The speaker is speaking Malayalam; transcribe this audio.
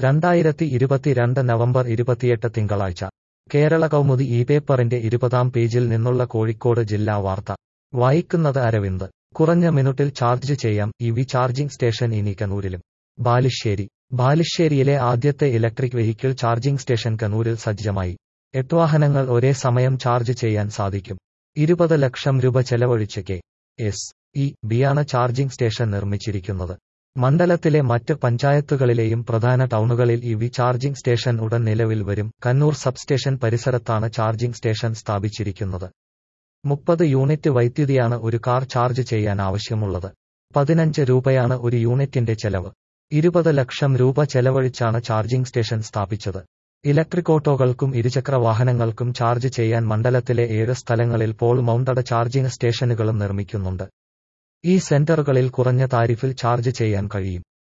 രണ്ടായിരത്തി ഇരുപത്തിരണ്ട് നവംബർ ഇരുപത്തിയെട്ട് തിങ്കളാഴ്ച കേരള കൗമുദി ഈ പേപ്പറിന്റെ ഇരുപതാം പേജിൽ നിന്നുള്ള കോഴിക്കോട് ജില്ലാ വാർത്ത വായിക്കുന്നത് അരവിന്ദ് കുറഞ്ഞ മിനിറ്റിൽ ചാർജ് ചെയ്യാം ഇ വി ചാർജിംഗ് സ്റ്റേഷൻ ഇനി കനൂരിലും ബാലുശ്ശേരി ബാലുശ്ശേരിയിലെ ആദ്യത്തെ ഇലക്ട്രിക് വെഹിക്കിൾ ചാർജിംഗ് സ്റ്റേഷൻ കനൂരിൽ സജ്ജമായി എട്ട് വാഹനങ്ങൾ ഒരേ സമയം ചാർജ് ചെയ്യാൻ സാധിക്കും ഇരുപത് ലക്ഷം രൂപ ചെലവഴിച്ച് കെ എസ് ഇ ബിയാണ് ചാർജിംഗ് സ്റ്റേഷൻ നിർമ്മിച്ചിരിക്കുന്നത് മണ്ഡലത്തിലെ മറ്റ് പഞ്ചായത്തുകളിലെയും പ്രധാന ടൗണുകളിൽ ഇ വി ചാർജിംഗ് സ്റ്റേഷൻ ഉടൻ നിലവിൽ വരും കണ്ണൂർ സബ്സ്റ്റേഷൻ പരിസരത്താണ് ചാർജിംഗ് സ്റ്റേഷൻ സ്ഥാപിച്ചിരിക്കുന്നത് മുപ്പത് യൂണിറ്റ് വൈദ്യുതിയാണ് ഒരു കാർ ചാർജ് ചെയ്യാൻ ആവശ്യമുള്ളത് പതിനഞ്ച് രൂപയാണ് ഒരു യൂണിറ്റിന്റെ ചെലവ് ഇരുപത് ലക്ഷം രൂപ ചെലവഴിച്ചാണ് ചാർജിംഗ് സ്റ്റേഷൻ സ്ഥാപിച്ചത് ഇലക്ട്രിക് ഓട്ടോകൾക്കും ഇരുചക്ര വാഹനങ്ങൾക്കും ചാർജ് ചെയ്യാൻ മണ്ഡലത്തിലെ ഏഴ് സ്ഥലങ്ങളിൽ പോൾ മൗണ്ടഡ് ചാർജിംഗ് സ്റ്റേഷനുകളും നിർമ്മിക്കുന്നുണ്ട് ഈ സെന്ററുകളിൽ കുറഞ്ഞ താരിഫിൽ ചാർജ് ചെയ്യാൻ കഴിയും